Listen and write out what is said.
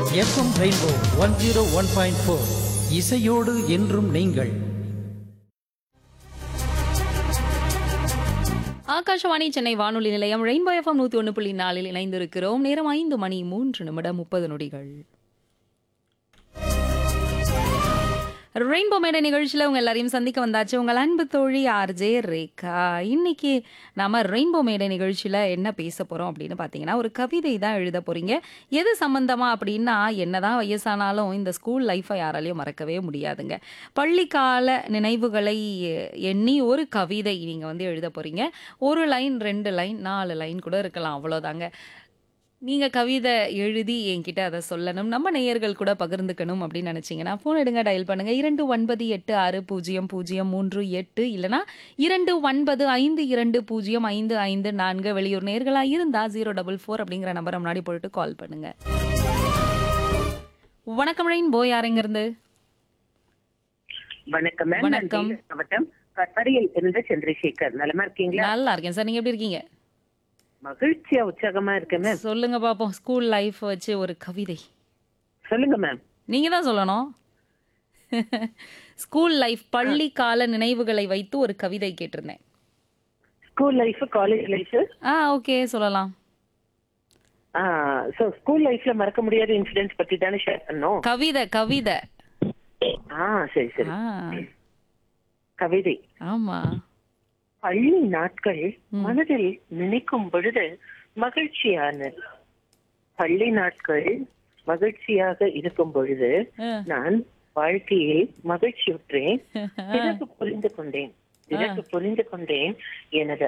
FM rainbow one zero one point four இசையோடு என்றும் நீங்கள் ஆகாஷவாணி சென்னை வானொலி நிலையம் ரெயின்போ எஃப்எம் நூற்றி ஒன்று புள்ளி நாலில் இணைந்திருக்கிறோம் நேரம் ஐந்து மணி மூன்று நிமிடம் முப்பது நொடிகள் ரெயின்போ மேடை நிகழ்ச்சியில் உங்கள் எல்லாரையும் சந்திக்க வந்தாச்சு உங்கள் அன்பு தோழி ஆர்ஜே ரேகா இன்னைக்கு நாம ரெயின்போ மேடை நிகழ்ச்சியில் என்ன பேச போகிறோம் அப்படின்னு பார்த்தீங்கன்னா ஒரு கவிதை தான் எழுத போகிறீங்க எது சம்பந்தமா அப்படின்னா என்னதான் வயசானாலும் இந்த ஸ்கூல் லைஃப்பை யாராலையும் மறக்கவே முடியாதுங்க பள்ளிக்கால நினைவுகளை எண்ணி ஒரு கவிதை நீங்கள் வந்து எழுத போகிறீங்க ஒரு லைன் ரெண்டு லைன் நாலு லைன் கூட இருக்கலாம் அவ்வளோதாங்க நீங்கள் கவிதை எழுதி என்கிட்ட அதை சொல்லணும் நம்ம நேயர்கள் கூட பகிர்ந்துக்கணும் அப்படின்னு நினச்சிங்கன்னா ஃபோன் எடுங்க டயல் பண்ணுங்கள் இரண்டு ஒன்பது எட்டு ஆறு பூஜ்ஜியம் பூஜ்ஜியம் மூன்று எட்டு இல்லைனா இரண்டு ஒன்பது ஐந்து இரண்டு பூஜ்ஜியம் ஐந்து ஐந்து நான்கு வெளியூர் நேர்களாக இருந்தால் ஜீரோ டபுள் ஃபோர் அப்படிங்கிற நம்பரை முன்னாடி போட்டு கால் பண்ணுங்கள் வணக்கம் ரெயின் போ யாருங்கிருந்து வணக்கம் மேம் வணக்கம். நான் வேலூர் மாவட்டம் கட்டாரியில் இருந்து சந்திரசேகர் நலமா இருக்கீங்களா நல்லா இருக்கேன் சார் நீங்கள் எப்படி இருக்கீங்க மகிழ்ச்சியா உற்சாகமா இருக்கேன் மேம் சொல்லுங்க பார்ப்போம் ஸ்கூல் லைஃப் வச்சு ஒரு கவிதை சொல்லுங்க மேம் நீங்கள் தான் சொல்லணும் ஸ்கூல் லைஃப் பள்ளி கால நினைவுகளை வைத்து ஒரு கவிதை கேட்டிருந்தேன் ஸ்கூல் லைஃப் காலேஜ் லைஃப் ஆ ஓகே சொல்லலாம் சோ ஸ்கூல் லைஃப்ல மறக்க முடியாத இன்சிடென்ட்ஸ் பத்தி தானே ஷேர் பண்ணோம் கவிதை கவிதை ஆ சரி சரி ஆ கவிதை ஆமா பள்ளி நாட்கள் மனதில் நினைக்கும் பொழுது மகிழ்ச்சியானது பள்ளி நாட்கள் மகிழ்ச்சியாக இருக்கும் பொழுது ஆ. நான் வாழ்க்கையில் மகிழ்ச்சியுற்றேன் பிறகு புரிந்து கொண்டேன் பிறகு புரிந்து கொண்டேன் எனது